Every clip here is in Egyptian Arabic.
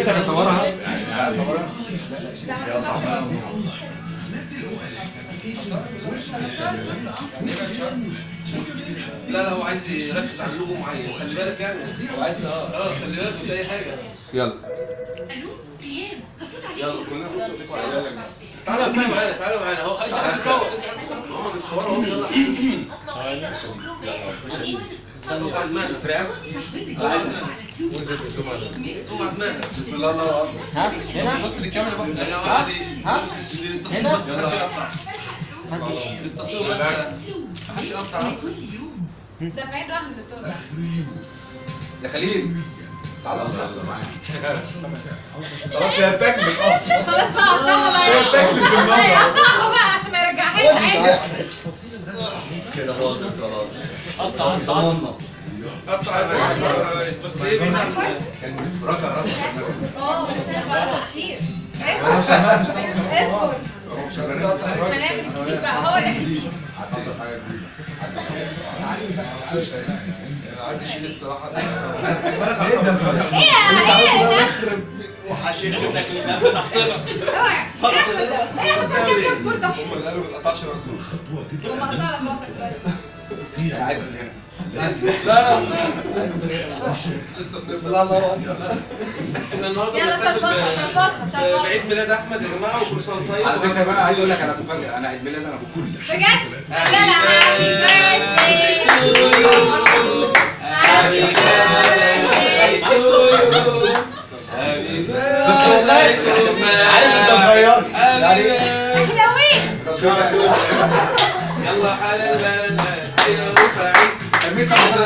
ممكن اصورها لا اصورها لا ما تقدرش لا لا هو عايز يركز على لوجو معين خلي بالك يعني هو عايز اه اه خلي بالك مش اي حاجه يلا يلا كلنا تعالى افهم معانا تعالى معانا اهو انت قاعد تصور انت قاعد تصور هم بيصوروا اهو يلا طبعا عدمانة فراخ طبعا عدمانة بسم الله الله اكبر ها هنا بص للكاميرا بقى يا جماعة دي ها؟ دي التصوير هنا؟ بس محدش يقطع التصوير بس محدش يقطع ده بعيد راح الدكتور ده يا خليل تعالى قطع معايا خلاص هي تكلف اصلا خلاص بقى قطعها بقى هي تكلف بالنظر قطعها بقى عشان ما يرجعهاش عادي كده باظت خلاص قطع قطع ضمنا قطع يا ريس بس ايه بعيد عن كان ركع راسك اه لسه بقى كتير انا مش اصبر هعملها مش هعملها اصبر هنعمل كتير بقى هو ده كتير انا عايز اشيل الصراحه ايه ده ايه ده وحشيختك اللي تحتنا اوعى ايه يا احمد ده ايه يا احمد ده كيف الدكتور ده هم اللي قالوا ما تقطعش راسه وما قطع لك راسك دلوقتي عايز من هنا لا لا لسه بسم الله الله اكبر احنا النهارده يلا بنحتفل شرفطها ب- شرفطها شرفطها بعيد ميلاد احمد يا جماعه وكل سنه وانت طيب على فكره بقى عايز اقول لك على مفاجاه انا عيد ميلادي انا بكل بجد طب يلا هابي بيرثداي تو يو هابي بيرثداي بس والله عارف انت مغير يعني حلوين يلا حلال ايوه سعيد ارميت على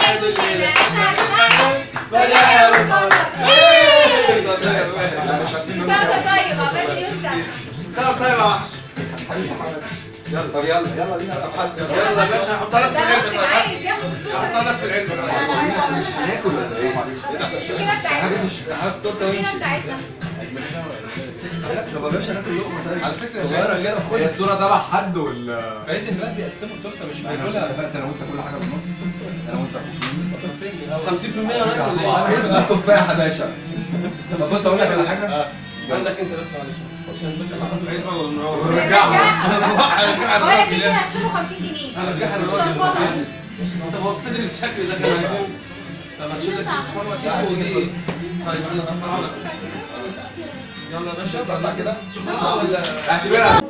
طيب عقبال يوم سنة طب طيب يا وحش طب يلا يلا بينا طب حاسب يلا يا باشا هحطها لك في ده العلبه ممكن بقى. عايز ياخد الدكتور هحطها لك في العلبه بقى. هناكل ولا ايه؟ السكينة بتاعتنا التورته السكينة بتاعتنا طب يا باشا ناكل لقمه على فكره صغيره كده خد الصوره تبع حد ولا عيد الميلاد بيقسموا التورته مش انا مش اتفقت انا وانت كل حاجه بالنص انا وانت 50% يا ناس ولا ايه؟ ده تفاحه يا باشا طب بص اقول لك على حاجه عندك انت بس معلش عشان بس احطها في العلبه ونروح هرجعها هرجعها بقول لك للراجل انت يعني. هتحسبه 50 جنيه هرجعها شرفطها للراجل انت بوظت لي الشكل ده كان عايزين طب هنشيل لك الفورمه كده ودي طيب انا هقطعها لك يلا يا باشا طلع كده شوف ولا اعتبرها